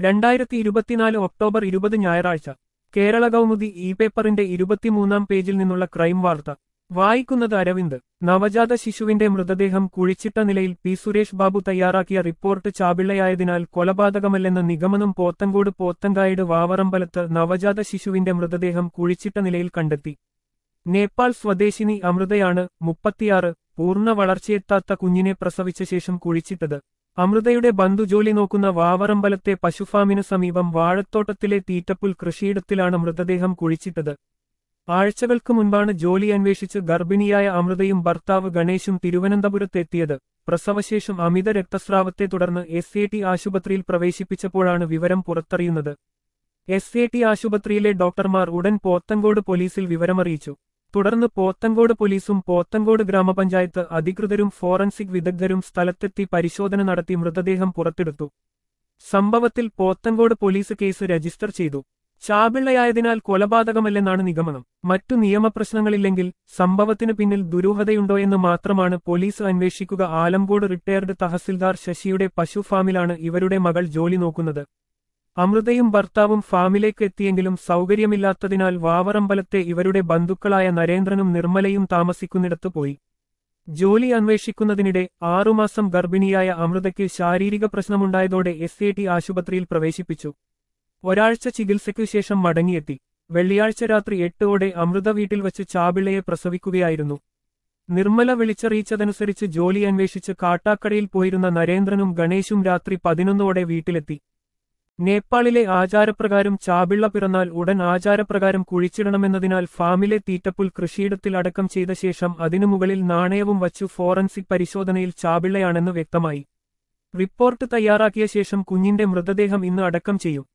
രണ്ടായിരത്തി ഇരുപത്തിനാല് ഒക്ടോബർ ഇരുപത് ഞായറാഴ്ച കേരള കൗമുദി ഇ പേപ്പറിന്റെ ഇരുപത്തിമൂന്നാം പേജിൽ നിന്നുള്ള ക്രൈം വാർത്ത വായിക്കുന്നത് അരവിന്ദ് നവജാത ശിശുവിന്റെ മൃതദേഹം കുഴിച്ചിട്ട നിലയിൽ പി സുരേഷ് ബാബു തയ്യാറാക്കിയ റിപ്പോർട്ട് ചാപിള്ളയായതിനാൽ കൊലപാതകമല്ലെന്ന നിഗമനം പോത്തങ്കോട് പോത്തങ്കായുടെ വാവറമ്പലത്ത് നവജാത ശിശുവിന്റെ മൃതദേഹം കുഴിച്ചിട്ട നിലയിൽ കണ്ടെത്തി നേപ്പാൾ സ്വദേശിനി അമൃതയാണ് മുപ്പത്തിയാറ് പൂർണ്ണ വളർച്ചയെത്താത്ത കുഞ്ഞിനെ പ്രസവിച്ച ശേഷം കുഴിച്ചിട്ടത് അമൃതയുടെ ബന്ധു ജോലി നോക്കുന്ന വാവറമ്പലത്തെ പശുഫാമിനു സമീപം വാഴത്തോട്ടത്തിലെ തീറ്റപ്പുൽ കൃഷിയിടത്തിലാണ് മൃതദേഹം കുഴിച്ചിട്ടത് ആഴ്ചകൾക്ക് മുൻപാണ് ജോലി അന്വേഷിച്ച് ഗർഭിണിയായ അമൃതയും ഭർത്താവ് ഗണേശും തിരുവനന്തപുരത്തെത്തിയത് പ്രസവശേഷം അമിത രക്തസ്രാവത്തെ തുടർന്ന് എസ് എ ടി ആശുപത്രിയിൽ പ്രവേശിപ്പിച്ചപ്പോഴാണ് വിവരം പുറത്തറിയുന്നത് എസ് എ ടി ആശുപത്രിയിലെ ഡോക്ടർമാർ ഉടൻ പോത്തങ്കോട് പോലീസിൽ വിവരമറിയിച്ചു തുടർന്ന് പോത്തങ്കോട് പോലീസും പോത്തങ്കോട് ഗ്രാമപഞ്ചായത്ത് അധികൃതരും ഫോറൻസിക് വിദഗ്ധരും സ്ഥലത്തെത്തി പരിശോധന നടത്തി മൃതദേഹം പുറത്തെടുത്തു സംഭവത്തിൽ പോത്തങ്കോട് പോലീസ് കേസ് രജിസ്റ്റർ ചെയ്തു ചാപിള്ളയായതിനാൽ കൊലപാതകമല്ലെന്നാണ് നിഗമനം മറ്റു നിയമപ്രശ്നങ്ങളില്ലെങ്കിൽ സംഭവത്തിനു പിന്നിൽ ദുരൂഹതയുണ്ടോയെന്ന് മാത്രമാണ് പോലീസ് അന്വേഷിക്കുക ആലങ്കോട് റിട്ടയർഡ് തഹസിൽദാർ ശശിയുടെ പശു ഫാമിലാണ് ഇവരുടെ മകൾ ജോലി നോക്കുന്നത് അമൃതയും ഭർത്താവും ഫാമിലേക്ക് എത്തിയെങ്കിലും സൗകര്യമില്ലാത്തതിനാൽ വാവറമ്പലത്തെ ഇവരുടെ ബന്ധുക്കളായ നരേന്ദ്രനും നിർമ്മലയും താമസിക്കുന്നിടത്ത് പോയി ജോലി അന്വേഷിക്കുന്നതിനിടെ ആറുമാസം ഗർഭിണിയായ അമൃതയ്ക്ക് ശാരീരിക പ്രശ്നമുണ്ടായതോടെ എസ് എ ടി ആശുപത്രിയിൽ പ്രവേശിപ്പിച്ചു ഒരാഴ്ച ചികിത്സയ്ക്കു ശേഷം മടങ്ങിയെത്തി വെള്ളിയാഴ്ച രാത്രി എട്ടോടെ അമൃത വീട്ടിൽ വച്ച് ചാപിള്ളയെ പ്രസവിക്കുകയായിരുന്നു നിർമ്മല വിളിച്ചറിയിച്ചതനുസരിച്ച് ജോലി അന്വേഷിച്ച് കാട്ടാക്കടയിൽ പോയിരുന്ന നരേന്ദ്രനും ഗണേശും രാത്രി പതിനൊന്നോടെ വീട്ടിലെത്തി നേപ്പാളിലെ ആചാരപ്രകാരം ചാപിള്ള പിറന്നാൽ ഉടൻ ആചാരപ്രകാരം കുഴിച്ചിടണമെന്നതിനാൽ ഫാമിലെ തീറ്റപ്പുൽ കൃഷിയിടത്തിൽ അടക്കം ചെയ്ത ശേഷം അതിനു മുകളിൽ നാണയവും വച്ചു ഫോറൻസിക് പരിശോധനയിൽ ചാപിള്ളയാണെന്ന് വ്യക്തമായി റിപ്പോർട്ട് തയ്യാറാക്കിയ ശേഷം കുഞ്ഞിന്റെ മൃതദേഹം ഇന്ന് അടക്കം ചെയ്യും